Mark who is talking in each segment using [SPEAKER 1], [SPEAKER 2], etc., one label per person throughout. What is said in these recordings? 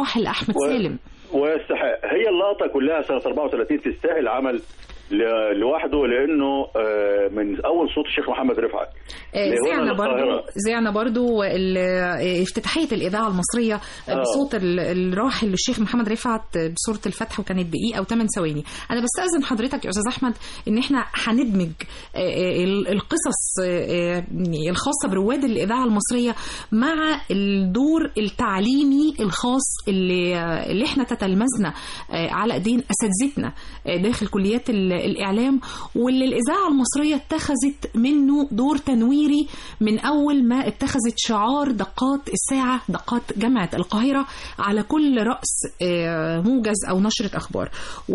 [SPEAKER 1] الراحل احمد
[SPEAKER 2] و-
[SPEAKER 1] سالم
[SPEAKER 2] ويستحق هي اللقطه كلها سنه 34 تستاهل عمل ل- لوحده لانه آه، من اول صوت الشيخ محمد رفعت
[SPEAKER 1] آه،
[SPEAKER 2] لهنا
[SPEAKER 1] زعنا برضو
[SPEAKER 2] للقاهرة.
[SPEAKER 1] زعنا برضو ال- آه، افتتاحية الإذاعة المصرية آه،
[SPEAKER 2] آه.
[SPEAKER 1] بصوت ال- الراحل الشيخ محمد رفعت آه، بصورة الفتح وكانت دقيقة وثمان ثواني أنا بستأذن حضرتك يا أستاذ أحمد إن إحنا هندمج آه، آه، ال- القصص آه، آه، الخاصة برواد الإذاعة المصرية مع الدور التعليمي الخاص اللي آه، اللي إحنا تتلمذنا آه، على إيدين أساتذتنا آه، داخل كليات ال- الإعلام واللي الإذاعة المصرية اتخذت منه دور تنويري من أول ما اتخذت شعار دقات الساعة دقات جامعة القاهرة على كل رأس آه، موجز أو نشرة أخبار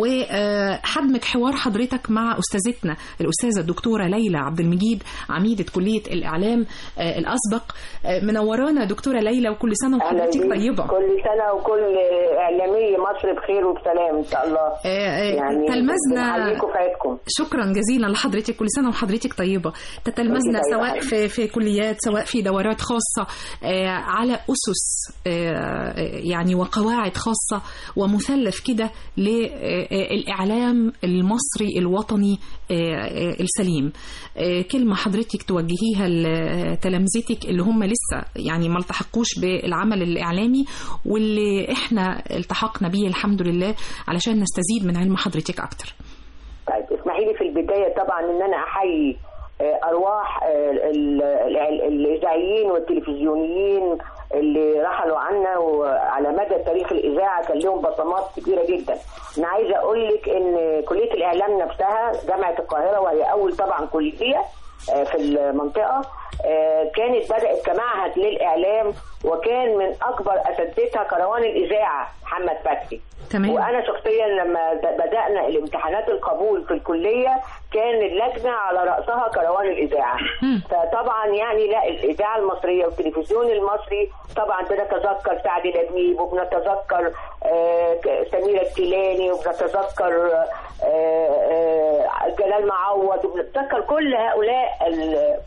[SPEAKER 1] وحدمج حوار حضرتك مع أستاذتنا الأستاذة الدكتورة ليلى عبد المجيد عميدة كلية الإعلام آه، الأسبق آه، منورانا دكتورة ليلى وكل سنة
[SPEAKER 3] أهلا
[SPEAKER 1] وحضرتك
[SPEAKER 3] بيك.
[SPEAKER 1] طيبة
[SPEAKER 3] كل سنة وكل إعلامي مصر بخير وبسلام إن شاء الله
[SPEAKER 1] آه، آه،
[SPEAKER 3] يعني
[SPEAKER 1] تلمذنا
[SPEAKER 3] بنحييكم في عيدكم
[SPEAKER 1] شكرا جزيلا لحضرتك كل سنه وحضرتك طيبه تتلمذنا
[SPEAKER 3] وأنت طيبة
[SPEAKER 1] سواء في في كليات سواء في دورات خاصه آه، على اسس آه، يعني وقواعد خاصه ومثلث كده للاعلام المصري الوطني آه، آه، السليم آه، كلمه حضرتك توجهيها لتلامذتك اللي هم لسه يعني ما التحقوش بالعمل الاعلامي واللي احنا التحقنا بيه الحمد لله علشان نستزيد من علم حضرتك اكتر
[SPEAKER 3] طيب اسمحي لي في البداية طبعا إن أنا أحيي آه، أرواح آه، ال- ال- الإذاعيين والتلفزيونيين اللي رحلوا عنا وعلى مدى تاريخ الإذاعة كان لهم بصمات كبيرة جدا أنا عايزة أقول لك إن كلية الإعلام نفسها جامعة القاهرة وهي أول طبعا كلية آه، في المنطقة آه، كانت بدأت كمعهد للإعلام وكان من أكبر أساتذتها كروان الإذاعة محمد فتحي
[SPEAKER 1] تمام.
[SPEAKER 3] وأنا شخصيا لما د- بدأنا الامتحانات القبول في الكلية كان اللجنة على رأسها كروان الإذاعة
[SPEAKER 1] مم.
[SPEAKER 3] فطبعا يعني لا الإذاعة المصرية والتلفزيون المصري طبعا بنتذكر سعد الأديب وبنتذكر آه، ك- سميرة الكيلاني وبنتذكر آه، آه، جلال معوض وبنتذكر كل هؤلاء ال-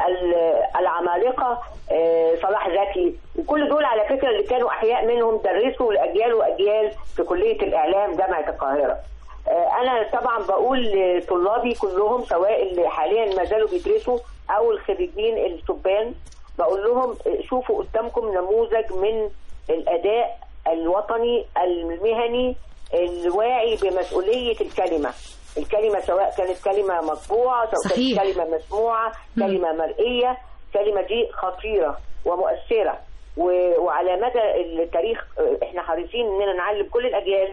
[SPEAKER 3] ال- العمالقه آه، صلاح زكي وكل دول على فكره اللي كانوا احياء منهم درسوا لاجيال واجيال في كليه الاعلام جامعه القاهره. آه، انا طبعا بقول لطلابي كلهم سواء اللي حاليا ما زالوا بيدرسوا او الخريجين الشبان بقول لهم آه، شوفوا قدامكم نموذج من الاداء الوطني المهني الواعي بمسؤوليه الكلمه. الكلمه سواء كانت كلمه مطبوعه سواء
[SPEAKER 1] صحيح.
[SPEAKER 3] كانت كلمه مسموعه كلمه مرئيه كلمه دي خطيره ومؤثره و- وعلى مدى التاريخ آه، احنا حريصين اننا نعلم كل الاجيال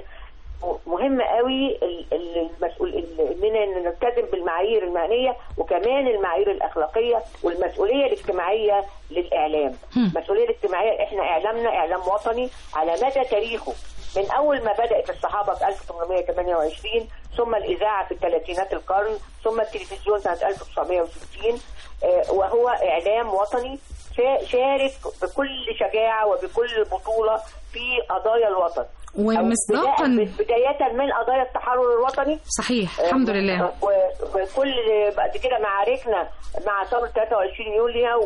[SPEAKER 3] مهم قوي ال- ال- المسؤول ال- اننا نلتزم بالمعايير المهنيه وكمان المعايير الاخلاقيه والمسؤوليه الاجتماعيه للاعلام.
[SPEAKER 1] هم.
[SPEAKER 3] المسؤوليه الاجتماعيه احنا اعلامنا اعلام وطني على مدى تاريخه من اول ما بدات الصحابه في 1828 ثم الاذاعه في الثلاثينات القرن ثم التلفزيون سنه 1960 آه، وهو اعلام وطني شا- شارك بكل شجاعه وبكل بطوله في قضايا الوطن أو
[SPEAKER 1] ومصداقا
[SPEAKER 3] بداية- بداية من قضايا التحرر الوطني
[SPEAKER 1] صحيح الحمد لله
[SPEAKER 3] و- وكل بعد كده معاركنا مع ثورة 23 يوليو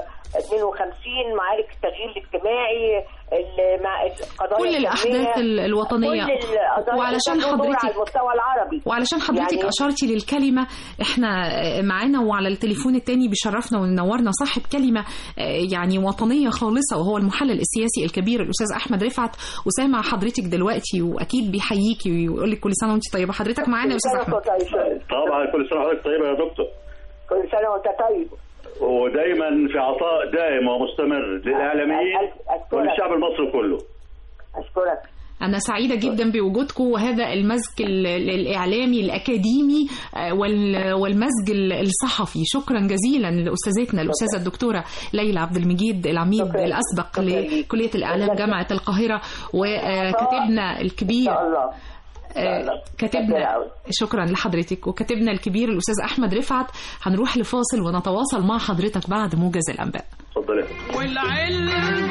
[SPEAKER 3] و52 معارك التغيير الاجتماعي ال- مع القضايا
[SPEAKER 1] كل
[SPEAKER 3] الأمنية،
[SPEAKER 1] الأحداث ال- الوطنية
[SPEAKER 3] كل القضايا
[SPEAKER 1] وعلشان
[SPEAKER 3] اللي كانت تدور
[SPEAKER 1] حضرتك-
[SPEAKER 3] على المستوى العربي
[SPEAKER 1] وعلشان حضرتك
[SPEAKER 3] يعني-
[SPEAKER 1] اشرتي للكلمه احنا معانا وعلى التليفون التاني بيشرفنا وينورنا صاحب كلمه آه، يعني وطنيه خالصه وهو المحلل السياسي الكبير الاستاذ احمد رفعت وسامع حضرتك دلوقتي واكيد بيحييكي ويقول لك كل سنه وانت طيبه حضرتك معانا يا استاذ
[SPEAKER 3] كل سنة
[SPEAKER 1] احمد
[SPEAKER 3] وأنت طيب.
[SPEAKER 2] طبعا كل سنه وحضرتك طيبه يا دكتور
[SPEAKER 3] كل سنة وأنت طيب
[SPEAKER 2] ودايما في عطاء دائم ومستمر للاعلاميين
[SPEAKER 3] أشكرك.
[SPEAKER 2] وللشعب المصري كله
[SPEAKER 3] أشكرك
[SPEAKER 1] أنا سعيدة جدا بوجودكم وهذا المزج ال- ال- الإعلامي الأكاديمي آه، وال- والمزج ال- الصحفي شكرا جزيلا لأستاذتنا الأستاذة الدكتورة ليلى عبد المجيد العميد
[SPEAKER 3] شكراً.
[SPEAKER 1] الأسبق
[SPEAKER 3] شكراً ليك.
[SPEAKER 1] لكلية الإعلام جامعة القاهرة وكاتبنا
[SPEAKER 3] إن
[SPEAKER 1] الكبير
[SPEAKER 3] شاء الله
[SPEAKER 1] آه،
[SPEAKER 3] الله.
[SPEAKER 1] كاتبنا
[SPEAKER 3] شكراً أوي.
[SPEAKER 1] شكرا لحضرتك وكاتبنا الكبير الأستاذ أحمد رفعت هنروح لفاصل ونتواصل مع حضرتك بعد موجز الأنباء
[SPEAKER 2] اتفضل يا فندم.
[SPEAKER 4] والعلم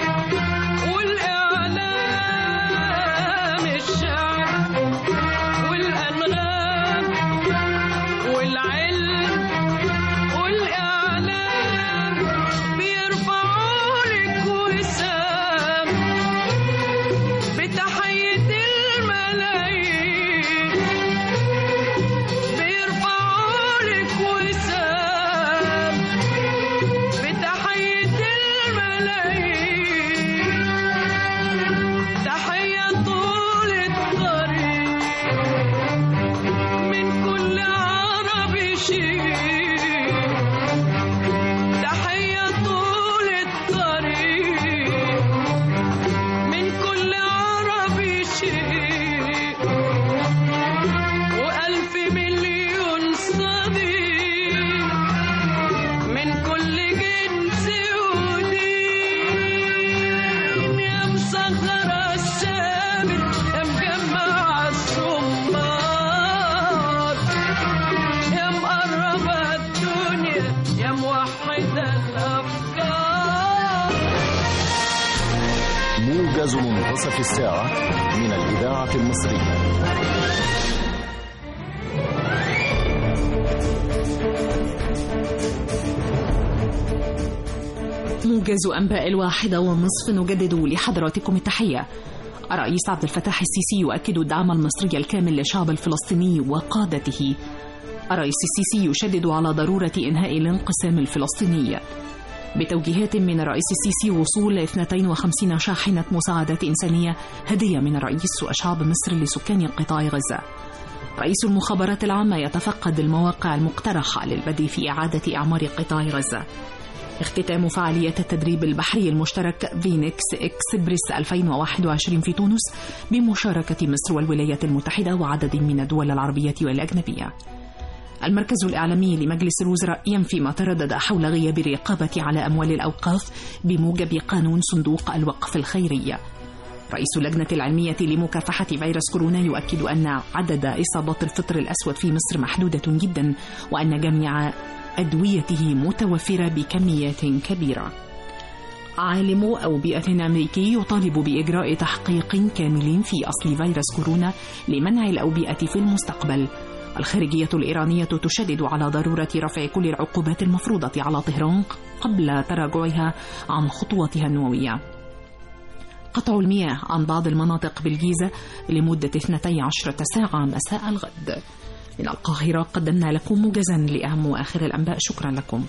[SPEAKER 4] والإعلام الشعر والأنغام والعلم والإعلام بيرفعوا لك وسام بتحية الملايين بيرفعوا لك وسام بتحية الملايين تحية طول الطريق من كل عربي شيء تحية طول الطريق من كل عربي شيء وألف مليون صديق من كل جنس ودين يا مسخرة السامر يا مجمع الصمار يا مقربة الدنيا يا موحدة الأفكار
[SPEAKER 5] موجز منتصف الساعة من الإذاعة المصرية
[SPEAKER 1] موجز أنباء الواحدة والنصف نجدد لحضراتكم التحية الرئيس عبد الفتاح السيسي يؤكد الدعم المصري الكامل للشعب الفلسطيني وقادته الرئيس السيسي يشدد على ضرورة إنهاء الانقسام الفلسطيني بتوجيهات من الرئيس السيسي وصول 52 شاحنة مساعدات إنسانية هدية من الرئيس وأشعاب مصر لسكان قطاع غزة رئيس المخابرات العامة يتفقد المواقع المقترحة للبدء في إعادة إعمار قطاع غزة اختتام فعاليات التدريب البحري المشترك فينيكس اكسبريس 2021 في تونس بمشاركة مصر والولايات المتحدة وعدد من الدول العربية والأجنبية المركز الإعلامي لمجلس الوزراء ينفي ما تردد حول غياب الرقابة على أموال الأوقاف بموجب قانون صندوق الوقف الخيري رئيس اللجنة العلمية لمكافحة فيروس كورونا يؤكد أن عدد إصابات الفطر الأسود في مصر محدودة جدا وأن جميع أدويته متوفرة بكميات كبيرة عالم أوبئة أمريكي يطالب بإجراء تحقيق كامل في أصل فيروس كورونا لمنع الأوبئة في المستقبل الخارجية الإيرانية تشدد على ضرورة رفع كل العقوبات المفروضة على طهران قبل تراجعها عن خطوتها النووية قطع المياه عن بعض المناطق بالجيزة لمدة 12 ساعة مساء الغد من القاهرة قدمنا لكم موجزا لأهم وآخر الأنباء شكرا لكم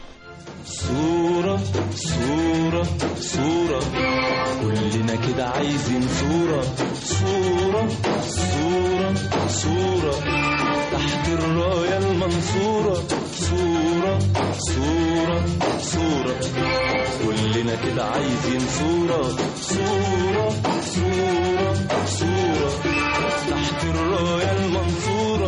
[SPEAKER 6] صورة صورة صورة كلنا كده عايزين صورة صورة صورة صورة تحت الراية المنصورة صورة صورة صورة كلنا كده عايزين صورة صورة صورة صورة تحت الراية المنصورة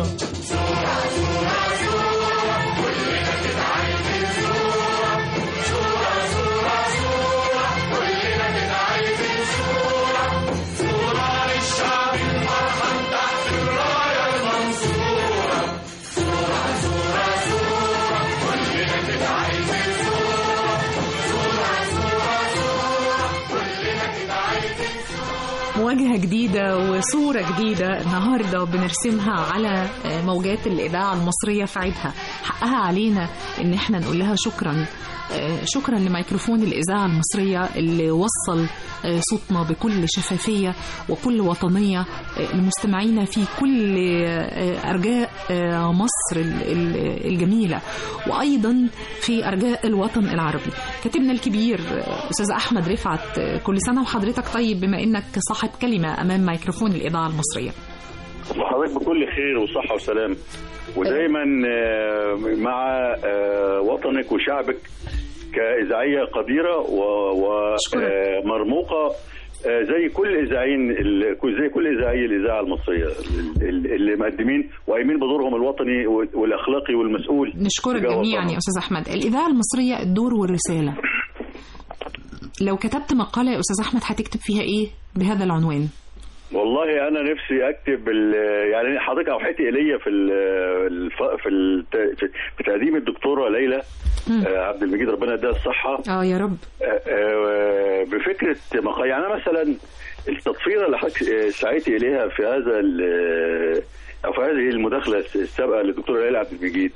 [SPEAKER 1] مواجهة جديدة وصورة جديدة النهاردة بنرسمها على موجات الإذاعة المصرية في عيدها حقها علينا إن احنا نقول لها شكرا شكرا لميكروفون الإذاعة المصرية اللي وصل صوتنا بكل شفافية وكل وطنية لمستمعينا في كل أرجاء مصر الجميلة وأيضا في أرجاء الوطن العربي كاتبنا الكبير أستاذ أحمد رفعت كل سنة وحضرتك طيب بما أنك صاحب كلمة أمام ميكروفون الإذاعة المصرية
[SPEAKER 2] وحضرتك بكل خير وصحة وسلام ودايما مع وطنك وشعبك كإذاعية قديرة ومرموقة زي كل اذاعيين زي كل اذاعي الاذاعه المصريه اللي مقدمين وقايمين بدورهم الوطني والاخلاقي والمسؤول
[SPEAKER 1] نشكرك جميعا يا استاذ احمد الاذاعه المصريه الدور والرساله لو كتبت مقاله يا استاذ احمد هتكتب فيها ايه بهذا العنوان
[SPEAKER 2] والله انا نفسي اكتب يعني حضرتك اوحيتي الي في ال في ال في تقديم الدكتوره ليلى عبد المجيد ربنا يديها الصحه
[SPEAKER 1] اه يا رب
[SPEAKER 2] بفكره مقال يعني مثلا التطفيره اللي حضرتك سعيتي اليها في هذا او في هذه المداخله السابقه للدكتوره ليلى عبد المجيد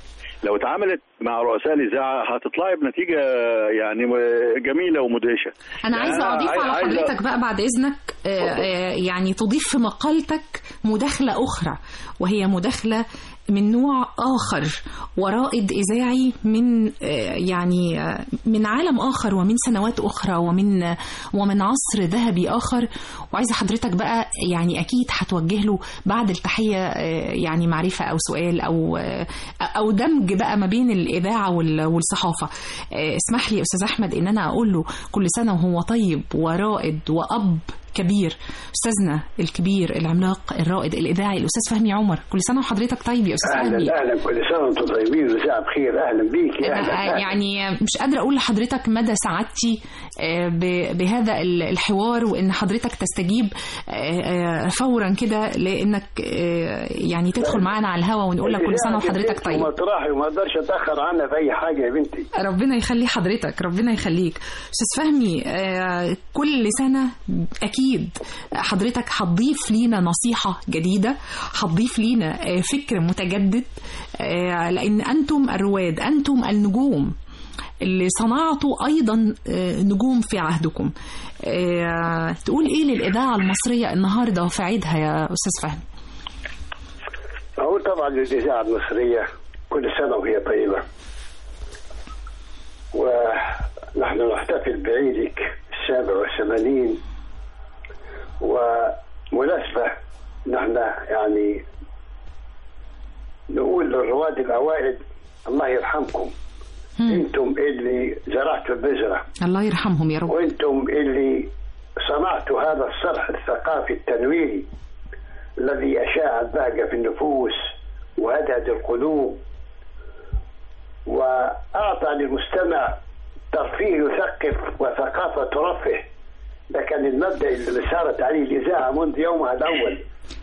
[SPEAKER 2] لو اتعملت مع رؤساء الاذاعه هتطلعي بنتيجه يعني جميله ومدهشه
[SPEAKER 1] انا
[SPEAKER 2] يعني
[SPEAKER 1] عايزه اضيف
[SPEAKER 2] عايز-
[SPEAKER 1] على
[SPEAKER 2] عايز-
[SPEAKER 1] حضرتك بقى بعد اذنك آه، آه، يعني تضيف في مقالتك مداخله اخرى وهي مداخله من نوع اخر ورائد اذاعي من آه، يعني آه، من عالم اخر ومن سنوات اخرى ومن آه، ومن عصر ذهبي اخر وعايزه حضرتك بقى يعني اكيد هتوجه له بعد التحيه آه، يعني معرفه او سؤال او آه، او دمج بقى ما بين الاذاعه وال- والصحافه آه، اسمح لي يا استاذ احمد ان انا اقول له كل سنه وهو طيب ورائد واب كبير استاذنا الكبير العملاق الرائد الاذاعي الاستاذ فهمي عمر كل سنه وحضرتك طيب يا استاذ فهمي
[SPEAKER 7] اهلا اهلا كل سنه وانتم طيبين وساعه بخير اهلا بيك يا
[SPEAKER 1] أنا
[SPEAKER 7] اهلا أهلاً.
[SPEAKER 1] يعني مش قادرة أقول لحضرتك مدى سعادتي آه، ب- بهذا ال- الحوار وإن حضرتك تستجيب آه، آه، فورا كده لأنك آه، يعني تدخل معانا على الهوا ونقول لك كل سنة وحضرتك طيب
[SPEAKER 7] ومطرحي وما اقدرش اتاخر عنها في اي حاجه يا بنتي
[SPEAKER 1] ربنا يخلي حضرتك ربنا يخليك استاذ فهمي آه، كل سنه اكيد حضرتك هتضيف لينا نصيحه جديده هتضيف لينا آه، فكر متجدد آه، لان انتم الرواد انتم النجوم اللي صنعتوا ايضا آه، نجوم في عهدكم آه، تقول ايه للاذاعه المصريه النهارده في عيدها يا استاذ فهمي
[SPEAKER 7] اقول طبعا للاذاعه المصريه كل سنه وهي طيبه ونحن نحتفل بعيدك السابع والثمانين ومناسبة نحن يعني نقول للرواد الأوائل الله يرحمكم
[SPEAKER 1] مم.
[SPEAKER 7] انتم اللي زرعتوا البذره
[SPEAKER 1] الله يرحمهم يا رب
[SPEAKER 7] وانتم اللي صنعتوا هذا الصرح الثقافي التنويري الذي اشاع البهجه في النفوس وهدد القلوب واعطى للمستمع ترفيه يثقف وثقافه ترفه ده كان المبدا اللي سارت عليه الاذاعه منذ يومها الاول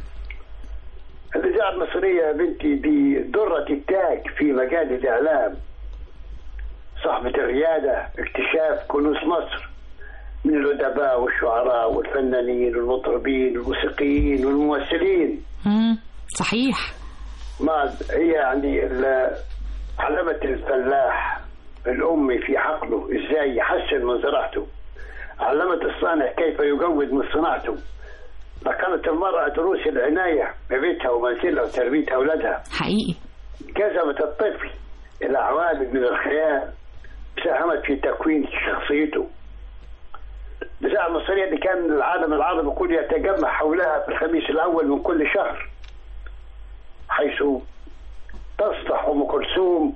[SPEAKER 7] الاذاعه المصريه يا بنتي دي دره التاج في مجال الاعلام صاحبة الريادة اكتشاف كنوز مصر من الأدباء والشعراء والفنانين والمطربين والموسيقيين والممثلين
[SPEAKER 1] مم. صحيح
[SPEAKER 7] ما هي يعني ال- علمت الفلاح الأمي في حقله إزاي يحسن من زراعته علمت الصانع كيف يجود من صناعته لقنت المرأة دروس العناية ببيتها ومنزلها وتربية أولادها
[SPEAKER 1] حقيقي
[SPEAKER 7] جذبت الطفل إلى عوالم من الخيال ساهمت في تكوين شخصيته الإذاعة المصرية اللي كان العالم العربي كله يتجمع حولها في الخميس الأول من كل شهر حيث تصلح أم كلثوم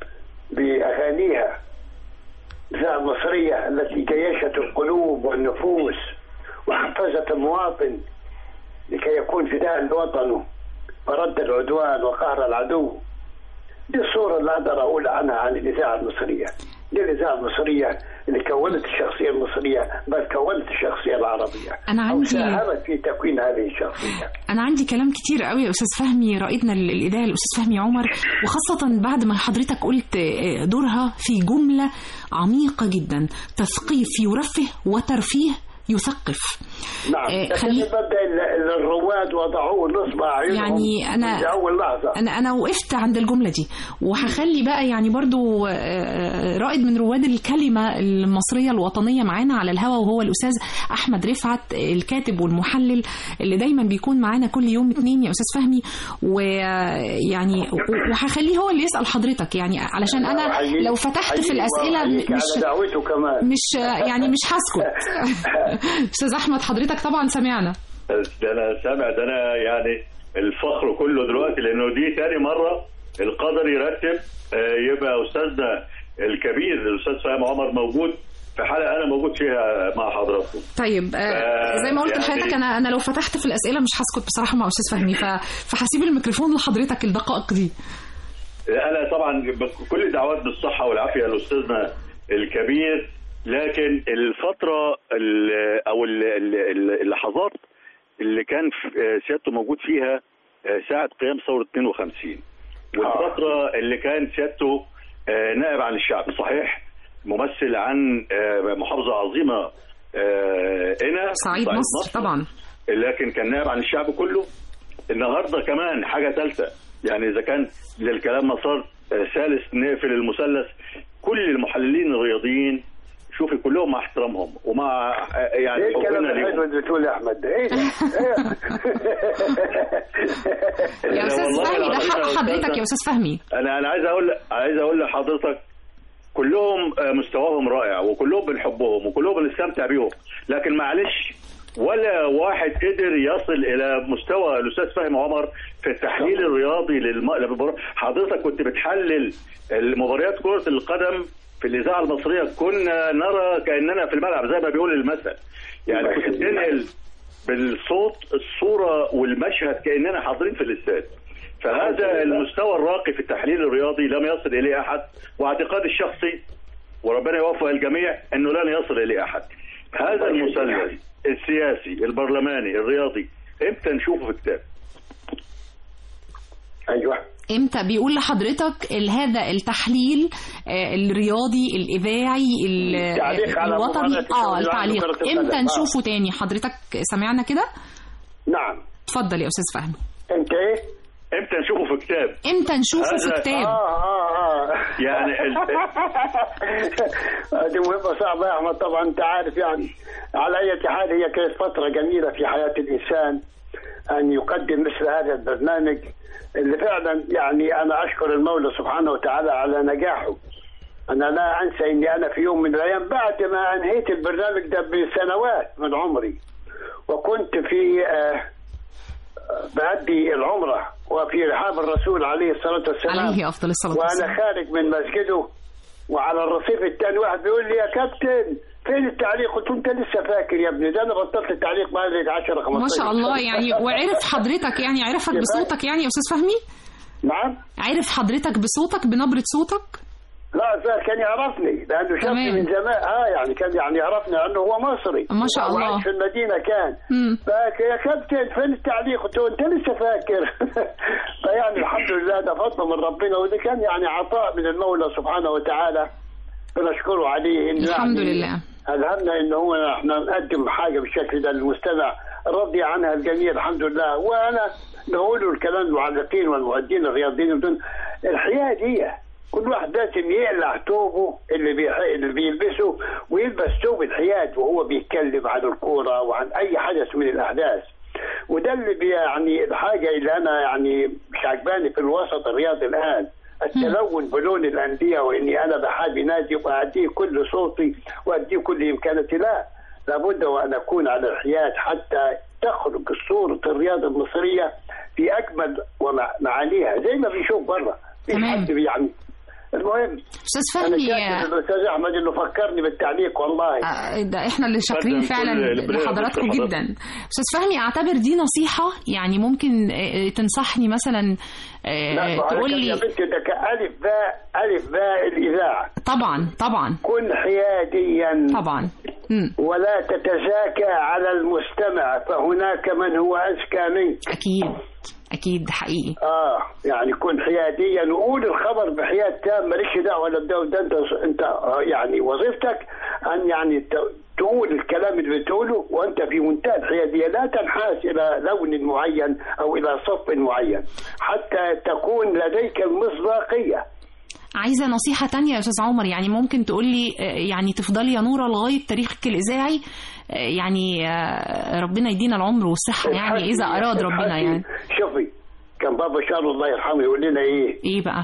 [SPEAKER 7] بأغانيها الإذاعة المصرية التي جيشت القلوب والنفوس وحفزت المواطن لكي يكون فداء لوطنه ورد العدوان وقهر العدو دي الصورة اللي أقدر أقول عنها عن الإذاعة المصرية دي الإذاعة المصرية اللي كونت الشخصية المصرية بل كونت الشخصية العربية
[SPEAKER 1] أنا
[SPEAKER 7] أو
[SPEAKER 1] عندي-
[SPEAKER 7] ساهمت في تكوين هذه الشخصية
[SPEAKER 1] أنا عندي كلام كتير قوي يا أستاذ فهمي رائدنا الإذاعي الأستاذ فهمي عمر وخاصة بعد ما حضرتك قلت آه، دورها في جملة عميقة جدا تثقيف يرفه وترفيه يثقف
[SPEAKER 7] نعم
[SPEAKER 1] آه،
[SPEAKER 7] لكن
[SPEAKER 1] خلي-
[SPEAKER 7] المبدأ اللي اللي الرواد وضعوه نصب أعينهم
[SPEAKER 1] يعني أنا-
[SPEAKER 7] منذ أول لحظة
[SPEAKER 1] انا انا وقفت عند الجمله دي وهخلي بقى يعني برضو آه، رائد من رواد الكلمه المصريه الوطنيه معانا على الهوا وهو الاستاذ احمد رفعت الكاتب والمحلل اللي دايما بيكون معانا كل يوم اتنين يا استاذ فهمي ويعني وهخليه هو اللي يسال حضرتك يعني علشان انا
[SPEAKER 7] أحييك-
[SPEAKER 1] لو فتحت في
[SPEAKER 7] أحييك
[SPEAKER 1] الاسئله
[SPEAKER 7] وأحييك
[SPEAKER 1] مش
[SPEAKER 7] على دعوته كمان
[SPEAKER 1] مش يعني مش هسكت استاذ احمد حضرتك طبعا سمعنا
[SPEAKER 2] ده انا سامع ده انا يعني الفخر كله دلوقتي لانه دي تاني مره القدر يرتب آه، يبقى استاذنا الكبير الاستاذ فهيم عمر موجود في حلقه انا موجود فيها مع حضراتكم
[SPEAKER 1] طيب آه،
[SPEAKER 2] آه،
[SPEAKER 1] زي ما قلت
[SPEAKER 2] يعني-
[SPEAKER 1] لحضرتك انا انا لو فتحت في الاسئله مش هسكت بصراحه مع استاذ فهمي ف- فهسيب الميكروفون لحضرتك الدقائق دي
[SPEAKER 2] انا طبعا كل دعوات بالصحه والعافيه لاستاذنا الكبير لكن الفتره ال- او ال- ال- اللحظات اللي كان في- سيادته موجود فيها ساعه قيام ثوره 52 والفتره اللي كان سيادته آه، نائب عن الشعب صحيح ممثل عن آه، محافظه عظيمه آه، هنا
[SPEAKER 1] صعيد مصر طبعا
[SPEAKER 2] لكن كان نائب عن الشعب كله النهارده كمان حاجه ثالثه يعني اذا كان للكلام مسار آه، ثالث نقفل المثلث كل المحللين الرياضيين شوفي كلهم مع احترامهم ومع آه، يعني
[SPEAKER 7] ايه الكلام
[SPEAKER 2] حبنا
[SPEAKER 7] الحلو
[SPEAKER 2] ليهم
[SPEAKER 7] اللي بتقوله يا احمد ده؟ ايه ده؟
[SPEAKER 1] يا
[SPEAKER 2] لا
[SPEAKER 1] استاذ
[SPEAKER 2] والله
[SPEAKER 1] فهمي ده
[SPEAKER 2] العظيم
[SPEAKER 1] حق
[SPEAKER 2] يا
[SPEAKER 1] حضرتك
[SPEAKER 2] أستاذة.
[SPEAKER 1] يا استاذ فهمي
[SPEAKER 2] انا انا عايز اقول عايز اقول لحضرتك كلهم آه، مستواهم رائع وكلهم بنحبهم وكلهم بنستمتع بيهم لكن معلش ولا واحد قدر يصل الى مستوى الاستاذ فهمي عمر في التحليل الرياضي للم... للمبار- حضرتك كنت بتحلل المباريات كره القدم في الاذاعه المصريه كنا نرى كاننا في الملعب زي ما بيقول المثل يعني كنت بتنقل بالصوت الصوره والمشهد كاننا حاضرين في الاستاد فهذا المستوى الراقي في التحليل الرياضي لم يصل اليه احد واعتقادي الشخصي وربنا يوفق الجميع انه لن يصل اليه احد هذا المثلث السياسي البرلماني الرياضي امتى نشوفه في كتاب
[SPEAKER 7] ايوه
[SPEAKER 1] امتى بيقول لحضرتك ال- هذا التحليل آه، الرياضي الاذاعي ال-
[SPEAKER 7] التعليق على
[SPEAKER 1] الوطني
[SPEAKER 7] مباراة
[SPEAKER 1] اه
[SPEAKER 7] الدوري
[SPEAKER 1] التعليق
[SPEAKER 7] العام لكرة
[SPEAKER 1] امتى
[SPEAKER 7] القدم.
[SPEAKER 1] نشوفه تاني حضرتك سمعنا كده
[SPEAKER 7] نعم
[SPEAKER 1] اتفضل يا استاذ فهمي
[SPEAKER 7] انت ايه؟
[SPEAKER 2] امتى نشوفه في كتاب
[SPEAKER 1] امتى نشوفه في
[SPEAKER 2] هذا-
[SPEAKER 1] كتاب
[SPEAKER 7] اه اه اه
[SPEAKER 2] يعني ال...
[SPEAKER 7] دي مهمة صعبة يا أحمد طبعا أنت عارف يعني على أي حال هي كانت فترة جميلة في حياة الإنسان أن يقدم مثل هذا البرنامج اللي فعلا يعني أنا أشكر المولى سبحانه وتعالى على نجاحه أنا لا أنسى إني أنا في يوم من الأيام بعد ما أنهيت البرنامج ده بسنوات من عمري وكنت في آه بأدي العمرة وفي رحاب الرسول عليه الصلاة والسلام
[SPEAKER 1] عليه افضل الصلاه
[SPEAKER 7] وانا
[SPEAKER 1] والسلام
[SPEAKER 7] خارج من مسجده وعلى الرصيف الثاني واحد بيقول لي يا كابتن فين التعليق؟ قلت له انت لسه فاكر يا ابني ده انا بطلت التعليق بقالي 10 15
[SPEAKER 1] ما شاء الله
[SPEAKER 7] سنة.
[SPEAKER 1] يعني وعرف حضرتك يعني عرفك
[SPEAKER 7] كفاية.
[SPEAKER 1] بصوتك يعني يا استاذ فهمي
[SPEAKER 7] نعم
[SPEAKER 1] عرف حضرتك بصوتك بنبره صوتك
[SPEAKER 7] لا ده كان يعرفني لانه شافني
[SPEAKER 1] تمام.
[SPEAKER 7] من زمان اه يعني كان يعني يعرفني لانه هو مصري
[SPEAKER 1] ما شاء
[SPEAKER 7] هو
[SPEAKER 1] الله.
[SPEAKER 7] عايش في المدينه كان
[SPEAKER 1] مم.
[SPEAKER 7] فك يا كابتن فين التعليق؟ قلت له انت لسه فاكر فيعني الحمد لله ده فضل من ربنا وده كان يعني عطاء من المولى سبحانه وتعالى بنشكره عليه إنه
[SPEAKER 1] الحمد
[SPEAKER 7] يعني
[SPEAKER 1] لله
[SPEAKER 7] ألهمنا إن هو احنا نقدم حاجة بالشكل ده للمستمع رضي عنها الجميع الحمد لله وأنا نقول الكلام المعلقين والمؤدين الرياضيين بدون الحيادية كل واحد لازم يقلع ثوبه اللي بيح... اللي بيلبسه ويلبس ثوب الحياد وهو بيتكلم عن الكورة وعن أي حدث من الأحداث وده اللي بي يعني الحاجة اللي أنا يعني مش عجباني في الوسط الرياضي الآن التلون بلون الأندية وإني أنا بحابي نادي وأديه كل صوتي وأديه كل إمكانتي لا لابد وأن أكون على الحياد حتى تخرج صورة الرياضة المصرية في أجمل ومعانيها زي ما بنشوف بره في
[SPEAKER 1] تمام.
[SPEAKER 7] حد يعني المهم
[SPEAKER 1] استاذ
[SPEAKER 7] أنا
[SPEAKER 1] فهمي
[SPEAKER 7] شاكر الأستاذ أحمد إنه فكرني بالتعليق والله
[SPEAKER 1] آه، ده احنا اللي شاكرين
[SPEAKER 2] اتفضل،
[SPEAKER 1] فعلا
[SPEAKER 2] كل- كل-
[SPEAKER 1] لحضراتكم
[SPEAKER 2] كل-
[SPEAKER 1] جدا استاذ فهمي اعتبر دي نصيحه يعني ممكن آه، تنصحني مثلا آه،
[SPEAKER 7] لا
[SPEAKER 1] تقول
[SPEAKER 7] يا
[SPEAKER 1] لي
[SPEAKER 7] بنتي ده كألف باء ألف باء الإذاعة
[SPEAKER 1] طبعا طبعا
[SPEAKER 7] كن حياديا
[SPEAKER 1] طبعا مم.
[SPEAKER 7] ولا تتزاكى على المستمع فهناك من هو أذكى منك
[SPEAKER 1] اكيد اكيد حقيقي
[SPEAKER 7] اه يعني كن حياديا وقول الخبر بحياد تام مالكش دعوه ولا بده وده انت انت آه، يعني وظيفتك ان يعني ت- تقول الكلام اللي بتقوله وانت في منتهى الحياديه لا تنحاز الى لون معين او الى صف معين حتى تكون لديك المصداقيه
[SPEAKER 1] عايزه نصيحه تانية يا استاذ عمر يعني ممكن تقول لي آه، يعني تفضلي يا نوره لغايه تاريخك الاذاعي آه، يعني آه، ربنا يدينا العمر والصحه يعني اذا
[SPEAKER 7] الحكي-
[SPEAKER 1] اراد ربنا
[SPEAKER 7] الحكي-
[SPEAKER 1] يعني
[SPEAKER 7] شوفي كان بابا شارو الله يرحمه يقول لنا ايه
[SPEAKER 1] ايه بقى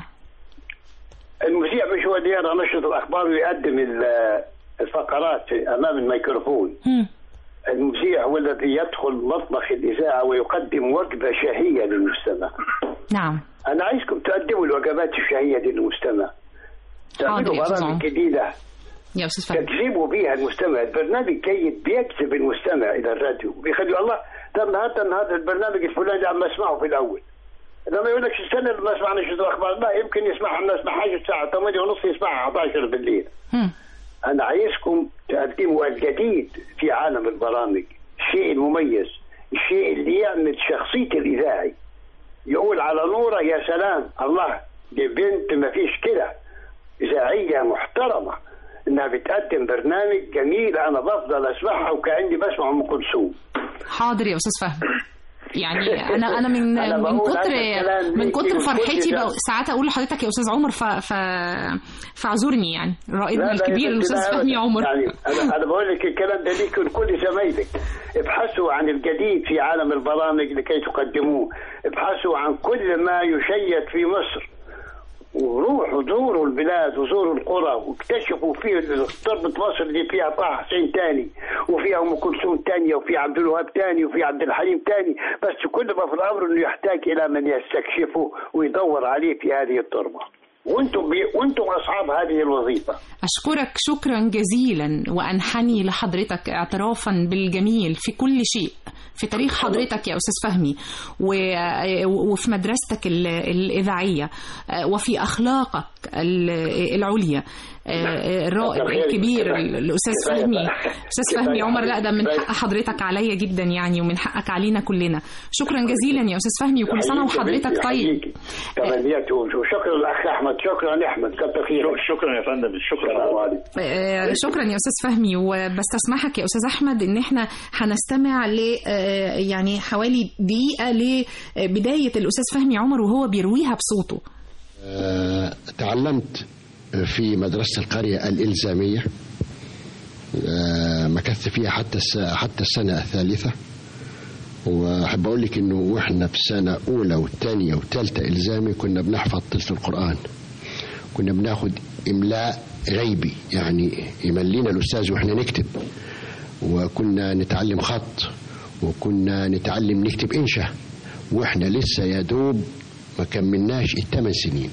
[SPEAKER 7] المذيع مش هو اللي يقرا نشره الاخبار ويقدم ال- الفقرات في- امام الميكروفون
[SPEAKER 1] مم.
[SPEAKER 7] المذيع هو الذي يدخل مطبخ الإذاعة ويقدم وجبة شهية للمستمع
[SPEAKER 1] نعم
[SPEAKER 7] أنا عايزكم تقدموا الوجبات الشهية دي للمستمع
[SPEAKER 1] حاضر
[SPEAKER 7] تعملوا
[SPEAKER 1] يا أستاذ
[SPEAKER 7] برامج
[SPEAKER 1] عمر.
[SPEAKER 7] جديدة
[SPEAKER 1] يا استاذ فهمي
[SPEAKER 7] تجذبوا بيها المستمع البرنامج جيد بيجذب المستمع إلى الراديو بيخلي الله ده النهارده النهارده البرنامج الفلاني عم اسمعه في الأول لما يقول لك استنى ما سمعناش الأخبار لا يمكن يسمعها الناس ما حاجة الساعة 8 ونص يسمعها 11 بالليل
[SPEAKER 1] مم.
[SPEAKER 7] أنا عايزكم تقدموا الجديد في عالم البرامج الشيء المميز الشيء اللي يعمل شخصية الإذاعي يقول على نورة يا سلام الله دي بنت ما فيش كده إذاعية محترمة إنها بتقدم برنامج جميل أنا بفضل أسمعها وكأني بسمع أم كلثوم
[SPEAKER 1] حاضر يا استاذ فهمي يعني انا انا من
[SPEAKER 7] أنا
[SPEAKER 1] من
[SPEAKER 7] بقول
[SPEAKER 1] كتر
[SPEAKER 7] هذا الكلام
[SPEAKER 1] من
[SPEAKER 7] ليكي
[SPEAKER 1] كتر
[SPEAKER 7] وكل
[SPEAKER 1] فرحتي
[SPEAKER 7] ده.
[SPEAKER 1] بقى ساعات اقول لحضرتك يا استاذ عمر ف ف فاعذرني يعني رائدنا
[SPEAKER 7] لا لا
[SPEAKER 1] الكبير
[SPEAKER 7] يا بنتي
[SPEAKER 1] الاستاذ
[SPEAKER 7] لا
[SPEAKER 1] فهمي
[SPEAKER 7] أبداً.
[SPEAKER 1] عمر
[SPEAKER 7] يعني انا انا بقول لك الكلام ده ليك ولكل زمايلك ابحثوا عن الجديد في عالم البرامج لكي تقدموه ابحثوا عن كل ما يشيد في مصر وروحوا زوروا البلاد وزوروا القرى واكتشفوا فيه ضربة مصر دي فيها طه حسين تاني وفيها ام كلثوم تانية وفي عبد الوهاب تاني وفي عبد الحليم تاني بس كل ما في الامر انه يحتاج الى من يستكشفه ويدور عليه في هذه التربه وانتم بي... وانتم اصحاب هذه الوظيفه
[SPEAKER 1] أشكرك شكرا جزيلا وأنحني لحضرتك اعترافا بالجميل في كل شيء في تاريخ حضرتك يا أستاذ فهمي و- وفي مدرستك ال- الإذاعية وفي أخلاقك ال- العليا الرائد الكبير الأستاذ فهمي أستاذ فهمي عمر لا ده من حق حضرتك عليا جدا يعني ومن حقك علينا كلنا شكرا جزيلا يا أستاذ فهمي وكل سنة وحضرتك طيب
[SPEAKER 7] تمنيات وشكرا الاخ احمد شكرا احمد كتر خيرك
[SPEAKER 2] شكرا يا فندم شكرا
[SPEAKER 7] السلام عليكم
[SPEAKER 1] آه، شكرا يا استاذ فهمي وبستسمحك يا استاذ احمد ان احنا هنستمع ل آه، يعني حوالي دقيقه لبدايه الاستاذ فهمي عمر وهو بيرويها بصوته
[SPEAKER 8] آه، تعلمت في مدرسة القرية الإلزامية آه، مكثت فيها حتى الس- حتى السنة الثالثة وأحب أقول لك إنه وإحنا في سنة أولى وثانية وثالثة إلزامي كنا بنحفظ تلت القرآن كنا بناخد إملاء غيبي يعني يملينا الأستاذ وإحنا نكتب وكنا نتعلم خط وكنا نتعلم نكتب إنشاء وإحنا لسه يا دوب ما كملناش الثمان سنين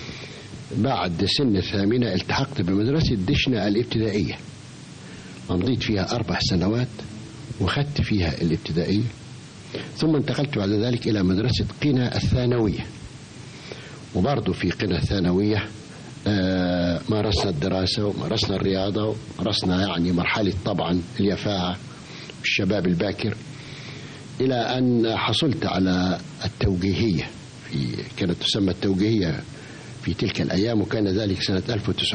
[SPEAKER 8] بعد سن الثامنة التحقت بمدرسة دشنا الابتدائية أمضيت فيها أربع سنوات وخدت فيها الابتدائية ثم انتقلت بعد ذلك إلى مدرسة قنا الثانوية وبرضه في قنا الثانوية آه، مارسنا الدراسة ومارسنا الرياضة ومارسنا يعني مرحلة طبعا اليفاعة والشباب الباكر إلى أن حصلت على التوجيهية في كانت تسمى التوجيهية في تلك الأيام وكان ذلك سنة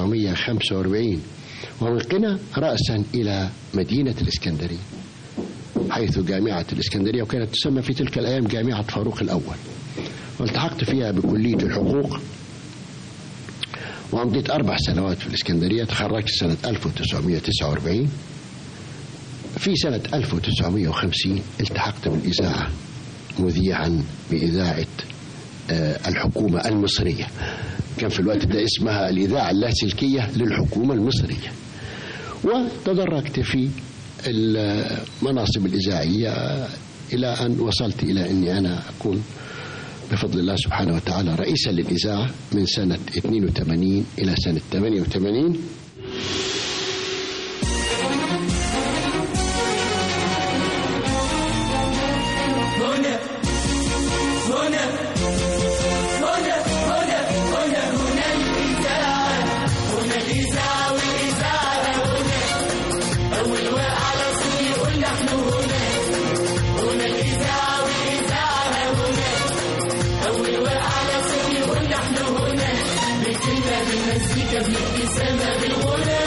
[SPEAKER 8] 1945 ومن قنا رأسا إلى مدينة الإسكندرية حيث جامعة الإسكندرية وكانت تسمى في تلك الأيام جامعة فاروق الأول والتحقت فيها بكلية الحقوق وأمضيت أربع سنوات في الإسكندرية تخرجت سنة 1949 في سنة 1950 التحقت بالإذاعة مذيعا بإذاعة آه، الحكومة المصرية كان في الوقت ده اسمها الإذاعة اللاسلكية للحكومة المصرية وتدرجت في المناصب الإذاعية إلى أن وصلت إلى أني أنا أكون بفضل الله سبحانه وتعالى رئيسا للإذاعة من سنة 82 إلى سنة 88
[SPEAKER 4] هنا هنا هنا هنا هنا هنا الإذاعة هنا الإذاعة والإذاعة هنا أول واقع على صوت يقول نحن هنا هنا الإذاعة والإذاعة هنا أول واقع على صوت يقول نحن هنا بالكلمة بالمزيكا بالابتسامة بالغنى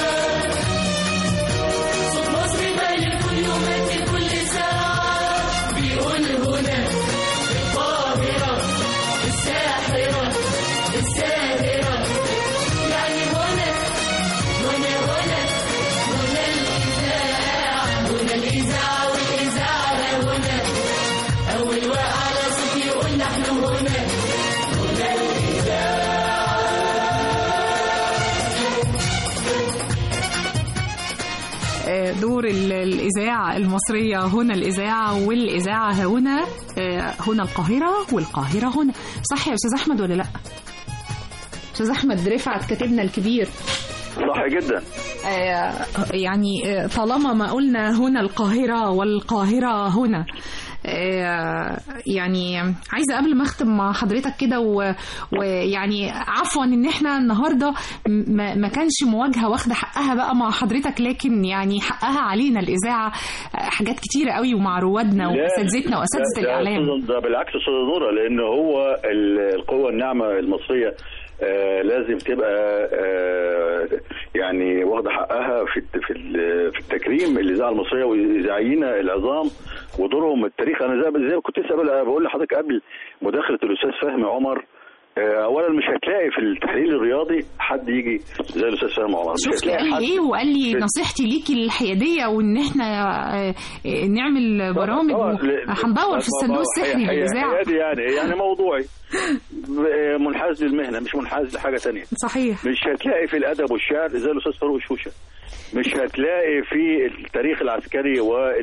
[SPEAKER 4] صوت مصر باين كل يوم في كل ساعة بيقول هنا القاهرة الساحرة الساهرة يعني هنا هنا هنا هنا الإذاعة هنا الإذاعة والإذاعة هنا أول واقع على صوت يقول نحن هنا هنا الإذاعة
[SPEAKER 1] آه، دور ال- الإذاعة المصرية هنا الإذاعة والإذاعة هنا آه، هنا القاهرة والقاهرة هنا صح يا أستاذ أحمد ولا لأ؟ أستاذ أحمد رفعت كاتبنا الكبير
[SPEAKER 2] صح جدا
[SPEAKER 1] آه، يعني آه، طالما ما قلنا هنا القاهرة والقاهرة هنا آه، يعني عايزة قبل ما أختم مع حضرتك كده و- ويعني عفوا إن إحنا النهاردة م- ما ما كانش مواجهة واخدة حقها بقى مع حضرتك لكن يعني حقها علينا الإذاعة آه، حاجات كتيرة قوي ومع روادنا
[SPEAKER 2] لا،
[SPEAKER 1] وأساتذتنا وأساتذة
[SPEAKER 2] ده- ده
[SPEAKER 1] الإعلام
[SPEAKER 2] أستاذ- ده بالعكس استاذ نوره لان هو ال- القوه الناعمه المصريه آه، لازم تبقى آه، يعني واخده حقها في الت- في ال- في التكريم الاذاعه المصريه واذاعيين العظام ودورهم التاريخ انا زي زي ما كنت لسه بقول- بقول لحضرتك قبل مداخله الاستاذ فهمي عمر آه، اولا مش هتلاقي في التحليل الرياضي حد يجي زي الاستاذ فهمي عمر مش
[SPEAKER 1] شفت
[SPEAKER 2] هتلاقي
[SPEAKER 1] قال
[SPEAKER 2] حد
[SPEAKER 1] لي ايه وقال لي
[SPEAKER 2] في-
[SPEAKER 1] نصيحتي ليكي الحياديه وان احنا آه، آه، نعمل برامج
[SPEAKER 2] طبعاً.
[SPEAKER 1] و-
[SPEAKER 2] ل-
[SPEAKER 1] هندور في
[SPEAKER 2] ل-
[SPEAKER 1] الصندوق
[SPEAKER 2] هي-
[SPEAKER 1] السحري
[SPEAKER 2] هي-
[SPEAKER 1] للاذاعه
[SPEAKER 2] هي- يعني يعني موضوعي ب- منحاز للمهنه مش منحاز لحاجه تانية
[SPEAKER 1] صحيح
[SPEAKER 2] مش هتلاقي في الادب والشعر زي الاستاذ فاروق شوشه مش هتلاقي في التاريخ العسكري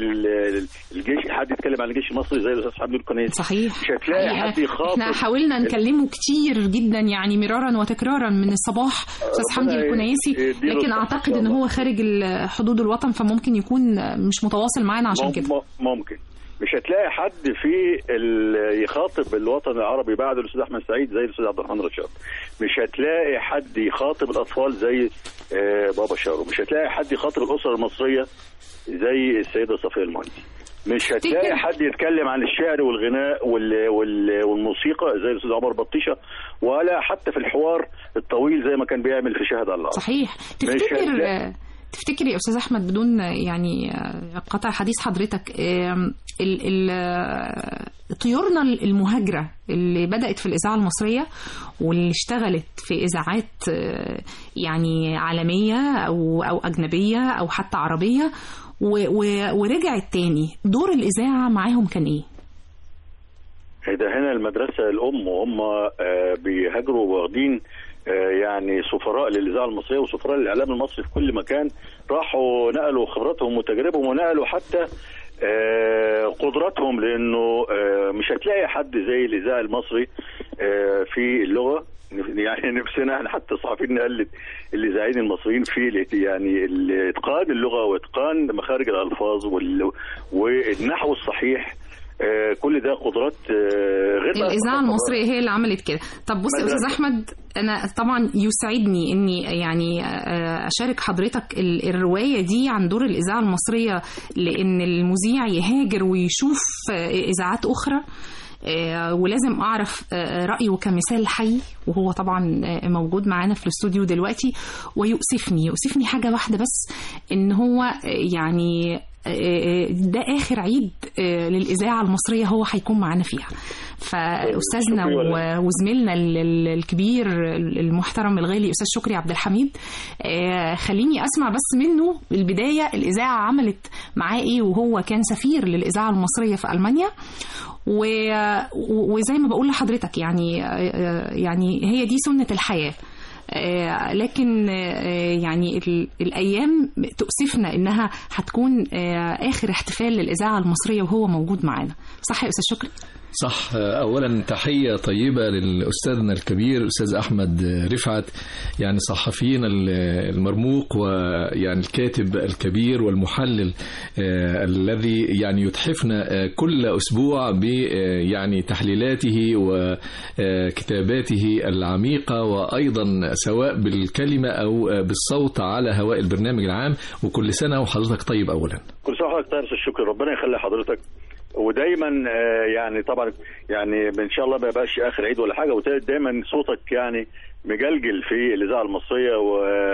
[SPEAKER 2] والجيش حد يتكلم عن الجيش المصري زي الاستاذ حمدي الكنيسي
[SPEAKER 1] صحيح
[SPEAKER 2] مش هتلاقي
[SPEAKER 1] حقيقة
[SPEAKER 2] حد يخاطب
[SPEAKER 1] احنا حاولنا نكلمه كتير جدا يعني مرارا وتكرارا من الصباح استاذ
[SPEAKER 2] ربنا
[SPEAKER 1] حمدي الكنيسي
[SPEAKER 2] يديله
[SPEAKER 1] لكن
[SPEAKER 2] الصحة
[SPEAKER 1] اعتقد
[SPEAKER 2] إن
[SPEAKER 1] ان
[SPEAKER 2] شاء الله.
[SPEAKER 1] هو خارج ال- حدود الوطن فممكن يكون مش متواصل معانا عشان
[SPEAKER 2] مم-
[SPEAKER 1] كده
[SPEAKER 2] مم- ممكن مش هتلاقي حد في ال- يخاطب الوطن العربي بعد الاستاذ احمد سعيد زي الاستاذ عبد الرحمن رشاد مش هتلاقي حد يخاطب الاطفال زي آه، بابا شارو مش هتلاقي حد يخاطب الاسره المصريه زي السيده صفيه المهندي مش هتلاقي حد يتكلم عن الشعر والغناء وال... وال... والموسيقى زي الاستاذ عمر بطيشه ولا حتى في الحوار الطويل زي ما كان بيعمل في شاهد الله
[SPEAKER 1] صحيح تفتكر تفتكر يا استاذ احمد بدون يعني قطع حديث حضرتك آم، ال ال طيورنا المهاجره اللي بدات في الاذاعه المصريه واللي اشتغلت في اذاعات آه، يعني عالميه او او اجنبيه او حتى عربيه و- و- ورجعت تاني دور الاذاعه معاهم كان ايه؟
[SPEAKER 2] ده هنا المدرسة الأم وهم آه، بيهاجروا واخدين آه، يعني سفراء للإذاعة المصرية وسفراء للإعلام المصري في كل مكان راحوا نقلوا خبراتهم وتجاربهم ونقلوا حتى آه، قدراتهم لأنه آه، مش هتلاقي حد زي الإذاعي المصري آه، في اللغة يعني نفسنا احنا حتى الصحفيين نقلد الاذاعيين المصريين في الات- يعني ال- اتقان اللغه واتقان مخارج الالفاظ وال- والنحو الصحيح آه، كل ده قدرات آه، غير بقى
[SPEAKER 1] الاذاعه المصريه هي اللي عملت كده طب بص يا استاذ
[SPEAKER 2] مدرسة.
[SPEAKER 1] احمد انا طبعا يسعدني اني يعني آه، اشارك حضرتك ال- الروايه دي عن دور الاذاعه المصريه لان المذيع يهاجر ويشوف آه، اذاعات اخرى آه، ولازم اعرف آه، رايه كمثال حي وهو طبعا آه، موجود معانا في الاستوديو دلوقتي ويؤسفني يؤسفني حاجه واحده بس ان هو آه، يعني آه، ده اخر عيد آه، للاذاعه المصريه هو هيكون معانا فيها فاستاذنا
[SPEAKER 2] شكري ولا-
[SPEAKER 1] و- وزميلنا ال- ال- الكبير المحترم الغالي استاذ شكري عبد الحميد آه، خليني اسمع بس منه البدايه الاذاعه عملت معاه ايه وهو كان سفير للاذاعه المصريه في المانيا و- و- وزي ما بقول لحضرتك يعني آه، يعني هي دي سنه الحياه آه، لكن آه، يعني ال- الايام تؤسفنا انها هتكون آه، اخر احتفال للاذاعه المصريه وهو موجود معانا صح يا استاذ شكري
[SPEAKER 9] صح اولا تحيه طيبه للاستاذنا الكبير الاستاذ احمد رفعت يعني صحفينا المرموق ويعني الكاتب الكبير والمحلل آه، الذي يعني يتحفنا آه، كل اسبوع ب آه، يعني تحليلاته وكتاباته العميقه وايضا سواء بالكلمه او آه، بالصوت على هواء البرنامج العام وكل سنه وحضرتك طيب اولا
[SPEAKER 2] كل سنه وحضرتك طيب يا أستاذ شكري ربنا يخلي حضرتك ودايما آه، يعني طبعا يعني ان شاء الله ما يبقاش اخر عيد ولا حاجه ودايما صوتك يعني مجلجل في الاذاعه المصريه و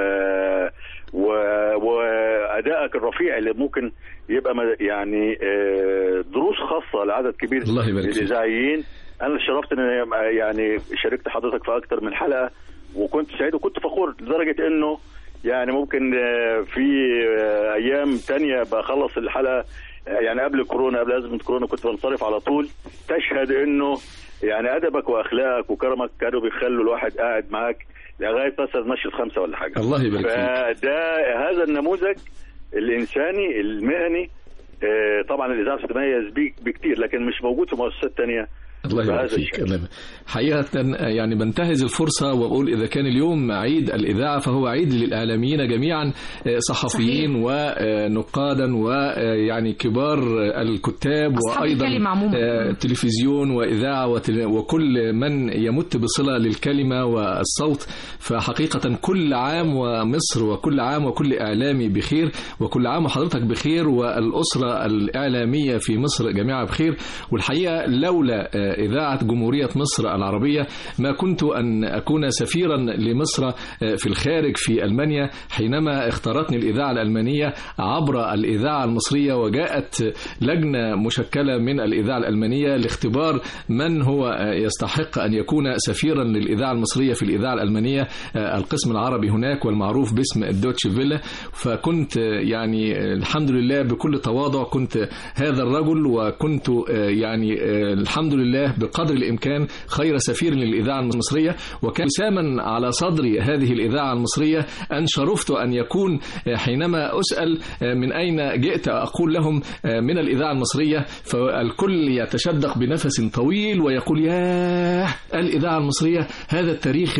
[SPEAKER 2] و وادائك الرفيع اللي ممكن يبقى م- يعني آه، دروس خاصه لعدد كبير
[SPEAKER 9] الله يبارك
[SPEAKER 2] من
[SPEAKER 9] فيك.
[SPEAKER 2] الاذاعيين انا شرفت ان يعني شاركت حضرتك في اكتر من حلقه وكنت سعيد وكنت فخور لدرجه انه يعني ممكن آه، في آه، ايام تانية بخلص الحلقه آه، يعني قبل كورونا قبل ازمه كورونا كنت بنصرف على طول تشهد انه يعني ادبك واخلاقك وكرمك كانوا بيخلوا الواحد قاعد معاك لغايه مثلا نشره خمسه ولا حاجه
[SPEAKER 9] الله يبارك فيك
[SPEAKER 2] فده هذا النموذج الانساني المهني آه، طبعا الاذاعه بتتميز بيه بكتير لكن مش موجود في مؤسسات تانية
[SPEAKER 9] الله يبارك
[SPEAKER 2] بهذا
[SPEAKER 9] فيك
[SPEAKER 2] الشكل.
[SPEAKER 9] الله يبارك. حقيقة يعني بنتهز الفرصة وأقول إذا كان اليوم عيد الإذاعة فهو عيد للإعلاميين جميعا آه، صحفيين ونقادا ويعني كبار الكتاب
[SPEAKER 1] أصحاب
[SPEAKER 9] وأيضا
[SPEAKER 1] الكلمة عموما.
[SPEAKER 9] آه، تلفزيون وإذاعة وتل- وكل من يمت بصلة للكلمة والصوت فحقيقة كل عام ومصر وكل عام وكل إعلامي بخير وكل عام وحضرتك بخير والأسرة الإعلامية في مصر جميعا بخير والحقيقة لولا آه، إذاعة جمهورية مصر العربية ما كنت أن أكون سفيرا لمصر في الخارج في ألمانيا حينما اختارتني الإذاعة الألمانية عبر الإذاعة المصرية وجاءت لجنة مشكلة من الإذاعة الألمانية لاختبار من هو يستحق أن يكون سفيرا للإذاعة المصرية في الإذاعة الألمانية القسم العربي هناك والمعروف باسم الدوتش فيلا فكنت يعني الحمد لله بكل تواضع كنت هذا الرجل وكنت يعني الحمد لله بقدر الإمكان خير سفير للإذاعة المصرية وكان ساما على صدري هذه الإذاعة المصرية أن شرفت أن يكون حينما أسأل من أين جئت أقول لهم من الإذاعة المصرية فالكل يتشدق بنفس طويل ويقول ياه الإذاعة المصرية هذا التاريخ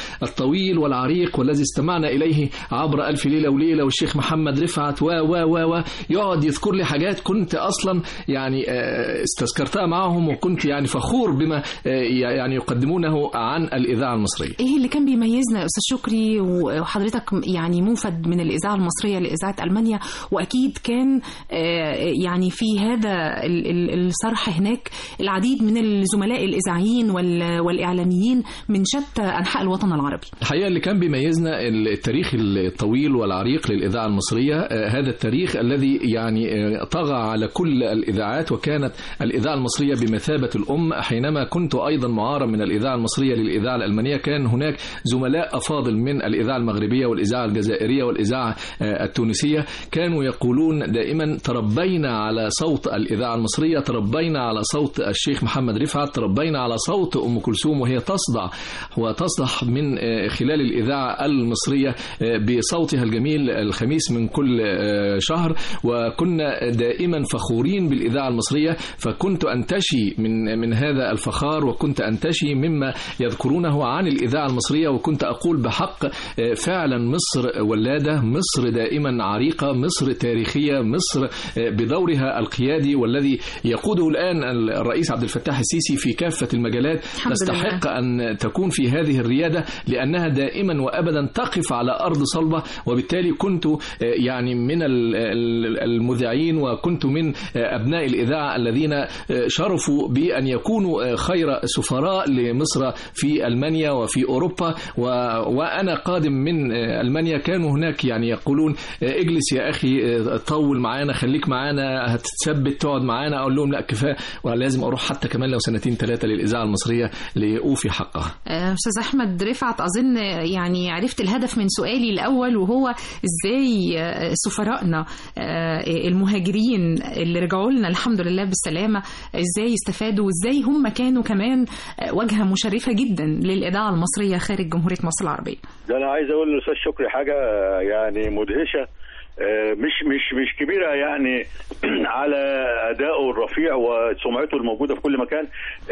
[SPEAKER 9] الطويل والعريق والذي استمعنا إليه عبر ألف ليلة وليلة والشيخ محمد رفعت و و و و يقعد يذكر لي حاجات كنت أصلا يعني استذكرتها معهم وكنت يعني فخور بما يعني يقدمونه عن الإذاعة المصرية
[SPEAKER 1] ايه اللي كان بيميزنا يا استاذ شكري وحضرتك يعني موفد من الاذاعه المصريه لاذاعه المانيا واكيد كان يعني في هذا الصرح هناك العديد من الزملاء الاذاعيين والاعلاميين من شتى انحاء الوطن العربي.
[SPEAKER 9] الحقيقه اللي كان بيميزنا التاريخ الطويل والعريق للاذاعه المصريه هذا التاريخ الذي يعني طغى على كل الاذاعات وكانت الاذاعه المصريه بمثابه الام حينما كنت ايضا معارا من الاذاعه المصريه للاذاعه الالمانيه كان هناك زملاء افاضل من الاذاعه المغربيه والاذاعه الجزائريه والاذاعه التونسيه كانوا يقولون دائما تربينا على صوت الاذاعه المصريه تربينا على صوت الشيخ محمد رفعت تربينا على صوت ام كلثوم وهي تصدع وتصدح من خلال الاذاعه المصريه بصوتها الجميل الخميس من كل شهر وكنا دائما فخورين بالاذاعه المصريه فكنت انتشي من من هذا الفخار وكنت انتشي مما يذكرونه عن الاذاعه المصريه وكنت اقول بحق فعلا مصر ولاده مصر دائما عريقه مصر تاريخيه مصر بدورها القيادي والذي يقوده الان الرئيس عبد الفتاح السيسي في كافه المجالات تستحق ان تكون في هذه الرياده لانها دائما وابدا تقف على ارض صلبه وبالتالي كنت يعني من المذيعين وكنت من ابناء الاذاعه الذين شرفوا بان يكونوا خير سفراء لمصر في المانيا وفي اوروبا وانا قادم من المانيا كانوا هناك يعني يقولون اجلس يا اخي طول معانا خليك معانا هتتثبت تقعد معانا اقول لهم لا كفايه ولازم اروح حتى كمان لو سنتين ثلاثه للاذاعه المصريه لاوفي حقها.
[SPEAKER 1] استاذ احمد رفعت اظن يعني عرفت الهدف من سؤالي الاول وهو ازاي سفرائنا المهاجرين اللي رجعوا لنا الحمد لله بالسلامه ازاي استفادوا وازاي هم كانوا كمان واجهه مشرفه جدا للاذاعه المصريه خارج جمهوريه مصر العربيه.
[SPEAKER 2] ده انا عايز اقول للاستاذ شكري حاجه يعني مدهشه مش مش مش كبيره يعني على ادائه الرفيع وسمعته الموجوده في كل مكان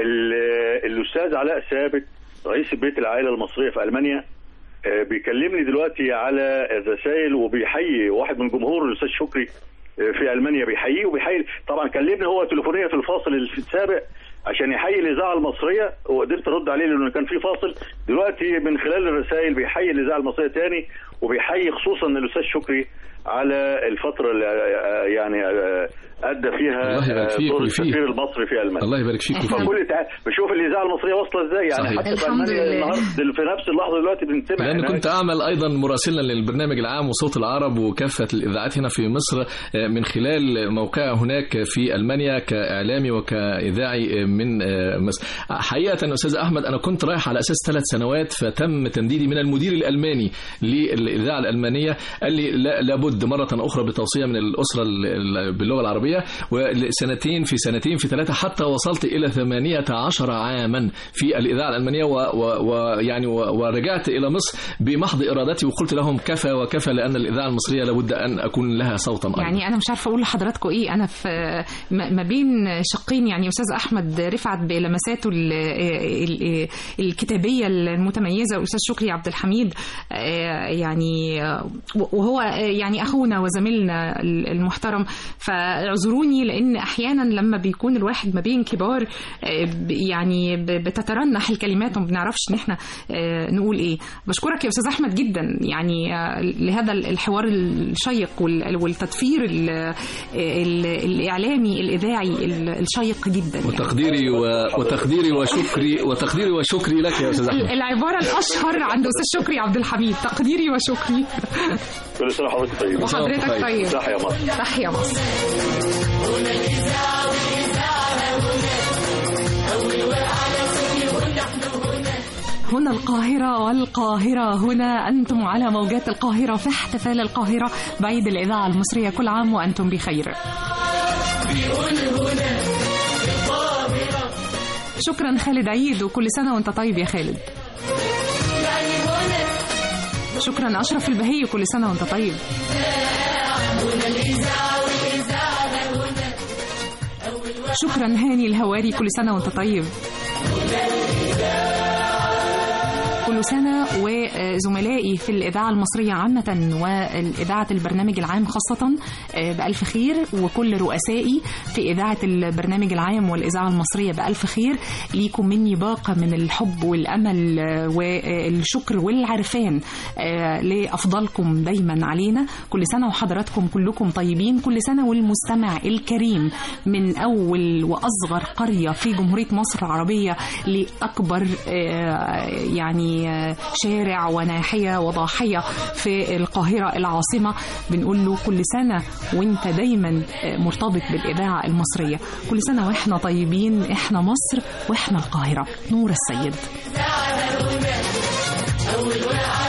[SPEAKER 2] الاستاذ علاء ثابت رئيس بيت العائله المصريه في المانيا بيكلمني دلوقتي على الرسائل وبيحيي واحد من جمهور الاستاذ شكري في المانيا بيحييه وبيحيي طبعا كلمني هو تليفونيا في الفاصل السابق عشان يحيي الاذاعه المصريه وقدرت ارد عليه لانه كان في فاصل دلوقتي من خلال الرسائل بيحيي الاذاعه المصريه تاني وبيحيي خصوصا الاستاذ شكري على الفتره اللي يعني ادى فيها دور السفير المصري في المانيا
[SPEAKER 9] الله يبارك فيك
[SPEAKER 2] فكل تع... بشوف الاذاعه المصريه واصله ازاي يعني
[SPEAKER 9] صحيح.
[SPEAKER 2] حتى في المانيا النهارده في نفس اللحظه دلوقتي بنتابع
[SPEAKER 9] لان كنت اعمل ايضا مراسلا للبرنامج العام وصوت العرب وكافه الاذاعات هنا في مصر من خلال موقعي هناك في المانيا كاعلامي وكاذاعي من مصر حقيقه استاذ احمد انا كنت رايح على اساس ثلاث سنوات فتم تمديدي من المدير الالماني للاذاعه الالمانيه قال لي لا لابد مره اخرى بتوصيه من الاسره باللغه العربيه وسنتين في سنتين في ثلاثه حتى وصلت الى 18 عاما في الاذاعه الالمانيه ويعني ورجعت الى مصر بمحض ارادتي وقلت لهم كفى وكفى لان الاذاعه المصريه لابد ان اكون لها صوتا أيضا.
[SPEAKER 1] يعني انا مش عارفه اقول لحضراتكم ايه انا في ما بين شقين يعني استاذ احمد رفعت بلمساته الكتابيه المتميزه واستاذ شكري عبد الحميد يعني وهو يعني اخونا وزميلنا ال- المحترم فاعذروني لان احيانا لما بيكون الواحد ما بين كبار آه، ب- يعني ب- بتترنح الكلمات وما بنعرفش ان احنا آه، نقول ايه بشكرك يا استاذ احمد جدا يعني آه، لهذا الحوار الشيق وال- والتدفير ال- ال- الاعلامي الاذاعي ال- الشيق جدا يعني.
[SPEAKER 9] وتقديري و... وتقديري وشكري وتقديري وشكري لك يا استاذ
[SPEAKER 1] ال-
[SPEAKER 9] احمد
[SPEAKER 1] العباره الاشهر عند استاذ شكري عبد الحميد تقديري وشكري
[SPEAKER 2] كل سنه وحضرتك طيب
[SPEAKER 1] وحضرتك طيب
[SPEAKER 2] تحيا مصر
[SPEAKER 1] تحيا مصر هنا القاهرة والقاهرة هنا أنتم على موجات القاهرة في احتفال القاهرة بعيد الإذاعة المصرية كل عام وأنتم بخير شكرا خالد عيد وكل سنة وأنت طيب يا خالد شكرا أشرف البهي كل سنة وأنت طيب شكرا هاني الهواري كل سنة وأنت طيب كل سنة وزملائي في الإذاعة المصرية عامة والإذاعة البرنامج العام خاصة بألف خير وكل رؤسائي في إذاعة البرنامج العام والإذاعة المصرية بألف خير ليكم مني باقة من الحب والأمل والشكر والعرفان لأفضلكم دايما علينا كل سنة وحضراتكم كلكم طيبين كل سنة والمستمع الكريم من أول وأصغر قرية في جمهورية مصر العربية لأكبر يعني شارع وناحية وضاحية في القاهرة العاصمة بنقول له كل سنة وانت دايما مرتبط بالإذاعة المصرية كل سنة واحنا طيبين احنا مصر واحنا القاهرة نور السيد
[SPEAKER 4] أول واحد